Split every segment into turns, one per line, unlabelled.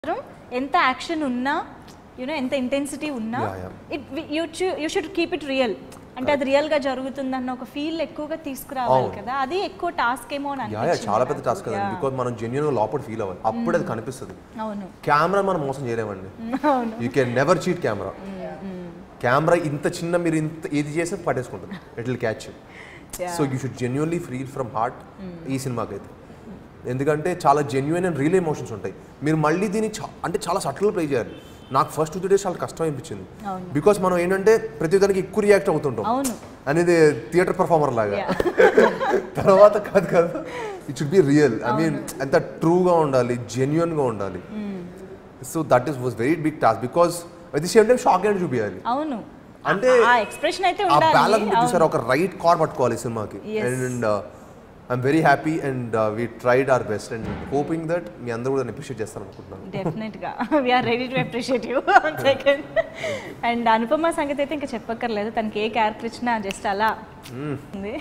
మాత్రం ఎంత యాక్షన్ ఉన్నా యూనో ఎంత ఇంటెన్సిటీ ఉన్నా
Yeah, yeah.
It you you should keep it real అంటే అది రియల్ గా జరుగుతుందన్న ఒక ఫీల్ ఎక్కువగా తీసుకురావాలి
అవును.
కదా అది ఎక్కువ టాస్క్ ఏమో అని
యా యా
అనిపించింది
చాలా పెద్ద
నాకు.
టాస్క్ కదండి
Yeah.
బికాజ్ మనం జెన్యున్ లోపల ఫీల్ అవ్వాలి అప్పుడే అది కనిపిస్తుంది
అవును
కెమెరా మనం మోసం చేయలేమండి
అవును
you can never cheat camera camera ఇంత చిన్న మీరు ఇంత ఏది చేస్తే పట్టేసుకుంటుంది it will catch
Yeah.
So you should genuinely free from heart ఈ సినిమాకి అయితే ఎందుకంటే చాలా జెన్యున్ అండ్ రియల్ ఎమోషన్స్ ఉంటాయి మీరు మళ్ళీ దీన్ని చా- అంటే చాలా సటిల్ ప్లే చేయాలి నాకు ఫస్ట్ టూ డేస్ చాలా కష్టం అనిపించింది
అవును.
బికాస్ మనం ఏంటంటే ప్రతి దానికి ఎక్కువ రియాక్ట్ అవుతుంటాం
అవును
అనేది థియేటర్ పర్ఫార్మర్ లాగా
Yeah.
తర్వాత కాదు కాదు it should be real I mean ఎంత ట్రూగా ఉండాలి జెన్యున్గా ఉండాలి so that is was very big task because at the same time shock and చూపించాలి
అవును
అంటే
ఆ ఎక్స్ప్రెషన్ అయితే
ఆ బ్యాలెన్స్
ఉండాలి
చూసారు ఒక రైట్ కార్ పట్టుకోవాలి ఈ సినిమాకి
Yes.
And I'm very happy and we tried our best and hoping that మీ అందరూ కూడా అప్రిషియేట్ చేస్తారు అనుకుంటున్నాను
డెఫినెట్ గా we are ready to appreciate you second and Anupama సంగతి అయితే ఇంకా చెప్పక్కర్లేదు తనకి ఏ క్యారెక్టర్ ఇచ్చినా జస్ట్ అలా ఉంది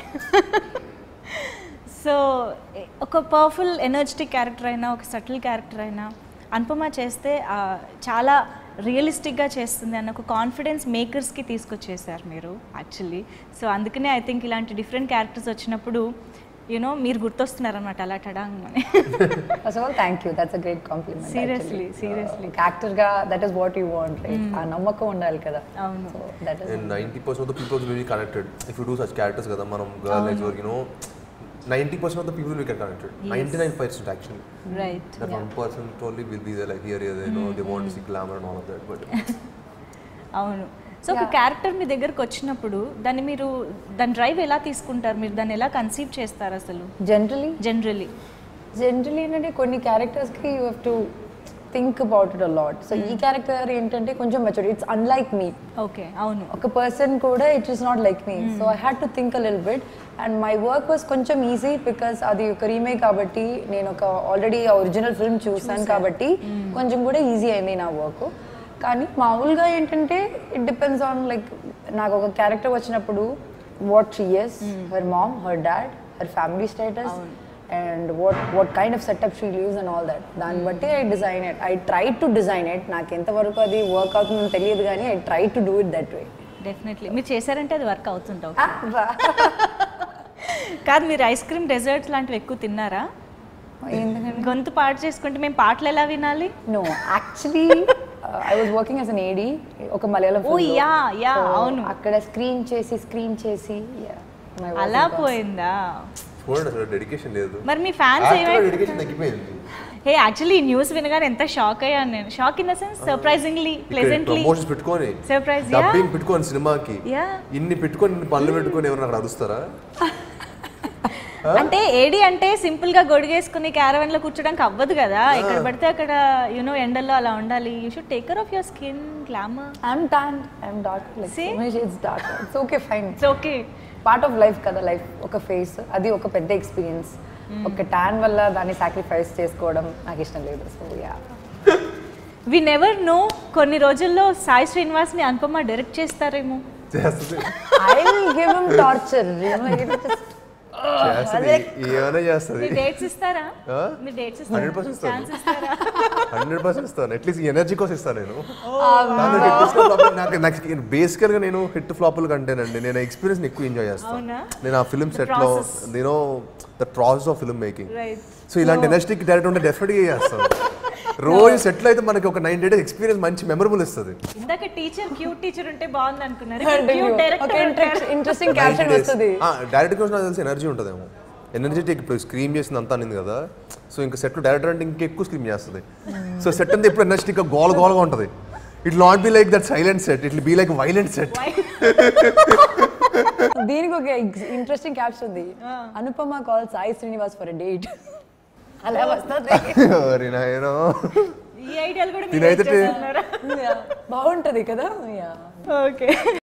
సో ఒక పవర్ఫుల్ ఎనర్జెటిక్ క్యారెక్టర్ అయినా ఒక సటిల్ క్యారెక్టర్ అయినా అనుపమ చేస్తే ఆ, చాలా రియలిస్టిక్గా చేస్తుంది అన్న ఒక కాన్ఫిడెన్స్ మేకర్స్కి తీసుకొచ్చేసారు మీరు యాక్చువల్లీ సో అందుకనే ఐ థింక్ ఇలాంటి డిఫరెంట్ క్యారెక్టర్స్ వచ్చినప్పుడు యూనో మీరు గుర్తొస్తున్నారనమాట అలా టడాంగ్ అని
first of all thank you that's a great compliment
Seriously, seriously.
Actor గా that is what you want right ఆ నమ్మకం ఉండాలి కదా
అవును.
So that is
and ninety percent of the people will be connected if you do such characters కదా మనం girl network you know ninety percent of the people will get connected ninety nine percent actually
right
That one person only will be there like here, here, you know, they want to see glamour and all of that. But
అవును so ఒక
Yeah.
Character మీ దగ్గరకు వచ్చినప్పుడు దాన్ని మీరు దాని drive ఎలా తీసుకుంటారు మీరు దాన్ని ఎలా కన్సీవ్ చేస్తారు అసలు
జనరలీ
జనరలీ
జనరలీ ఏంటంటే కొన్ని క్యారెక్టర్స్కి you have to think about it a lot so ఈ క్యారెక్టర్ ఏంటంటే కొంచెం mature it's unlike me
okay అవును
ఒక పర్సన్ కూడా it is not like me so I had to think a lil bit and my work was కొంచెం easy because అది ఒక remake కాబట్టి నేను ఒక ఆల్రెడీ ఒరిజినల్ ఫిల్మ్ చూసాను కాబట్టి కొంచెం కూడా ఈజీ అయింది నా వర్క్ కానీ మామూలుగా ఏంటంటే ఇట్ డిపెండ్స్ ఆన్ లైక్ నాకు ఒక క్యారెక్టర్ వచ్చినప్పుడు what she is her mom her dad her family status and what what kind of setup she lives and all that దాన్ని బట్టి I design it I try to design it నాకు ఎంతవరకు అది work అవుతుందో తెలియదు కానీ I try to do it that way
definitely మీరు చేశారంటే అది వర్క్ అవుతుంటావు కాదు మీరు ఐస్ క్రీమ్ డెజర్ట్స్ లాంటివి ఎక్కువ తిన్నారా
ఎందుకంటే
గొంతు పాడు చేసుకుంటే మేము పాటలు ఎలా వినాలి
no actually I was working as an AD ఒక మలయాళం
ఓ
film లో.
యా యా
So,
అవును
అక్కడ స్క్రీన్ చేసి స్క్రీన్ చేసి yeah, my voice
అలా
is gone.
పోయిందా
చూడండి అసలు డెడికేషన్ లేదు
మరి మీ ఫ్యాన్స్ ఏమై
డెడికేషన్ తగ్గిపోయింది
హే యాక్చువల్లీ ఈ న్యూస్ వినగానే ఎంత షాక్ అయ్యాను నేను shock in the sense surprisingly pleasantly
promotions పెట్టుకొని
Surprise, yeah.
డబ్బింగ్ పెట్టుకొని సినిమాకి
Yeah.
ఇన్ని పెట్టుకొని ఇన్ని పనులు పెట్టుకొని ఎవరైనా అక్కడ అరుస్తారా
అంటే ఏడి అంటే సింపుల్ గా గొడిగేసుకుని క్యారవన్ లో కూర్చోడానికి అవ్వదు కదా ఎక్కడ పడితే అక్కడ యూనో ఎండల్లో అలా ఉండాలి you should take care of your skin glamour
I'm tanned, I'm dark, like
See?
so many shades darker. It's okay, fine.
It's okay
part of life కదా లైఫ్ ఒక ఫేస్ అది ఒక పెద్ద ఎక్స్పీరియన్స్ ఒక ట్యాన్ వల్ల దాన్ని సాక్రిఫైస్ చేసుకోవడం నాకు ఇష్టం లేదు so yeah
we never know కొన్ని రోజుల్లో సాయి శ్రీనివాస్ ని అనుపమ డైరెక్ట్ చేస్తారేమో
చేస్తుంది
I will give him torture
చేస్తుంది ఏమైనా చేస్తుంది
మీరు డేట్స్ ఇస్తారా
ఆ?
మీరు డేట్స్
100%
ఇస్తారా
ఇస్తాను.
ఛాన్స్ ఇస్తారా
హండ్రెడ్ పర్సెంట్ ఇస్తాను అట్లీస్ట్ ఎనర్జీ కోసం ఇస్తాను నేను నాకు hit flop నాకు నాకు బేసికల్ గా నేను హిట్ ఫ్లాపుల కంటేనండి నేను ఎక్స్పీరియన్స్ ఎక్కువ ఎంజాయ్ చేస్తాను
అవునా?
నేను ఆ ఫిల్మ్ సెట్ లో
process.
నేను ద process of film making
right
so ఇలాంటి ఎనర్జెటిక్ డైరెక్టర్ ఉంటే డెఫినెట్గా చేస్తాను రోజు సెటిల్ అయితే మనకి ఒక నైన్ డేస్ ఎక్స్పీరియన్స్ మంచి మెమరబుల్ ఇస్తుంది
ఇందాక టీచర్ క్యూట్ టీచర్ ఉంటే బాగుంది అనుకున్నారు క్యూట్
ఒక
డైరెక్టర్
ఇంట్రెస్టింగ్ క్యాప్షన్ వస్తుంది
డైరెక్ట్ కోసం నాకు తెలిసి ఎనర్జీ ఉంటుందేమో ఎనర్జెటిక్ ఇప్పుడు స్క్రీన్ చేసింది అంతా అనింది కదా సో ఇంకా సెట్ డైరెక్టర్ అంటే ఇంకా ఎక్కువ స్క్రీన్ చేస్తుంది సో సెట్ అంతా ఎప్పుడు ఎనర్జెటిక్ గోల గోలగా ఉంటుంది it not be like that silent set it be like violent set
దీనికి ఒక ఇంట్రెస్టింగ్ క్యాప్షన్ ఉంది Anupama call Sai Srinivas for date అలా వస్తుంది
నాయనో
ఈ ఐడియాలు కూడా
నేనైతే
మీరు చేస్తున్నారా
బాగుంటది కదా యా
ఓకే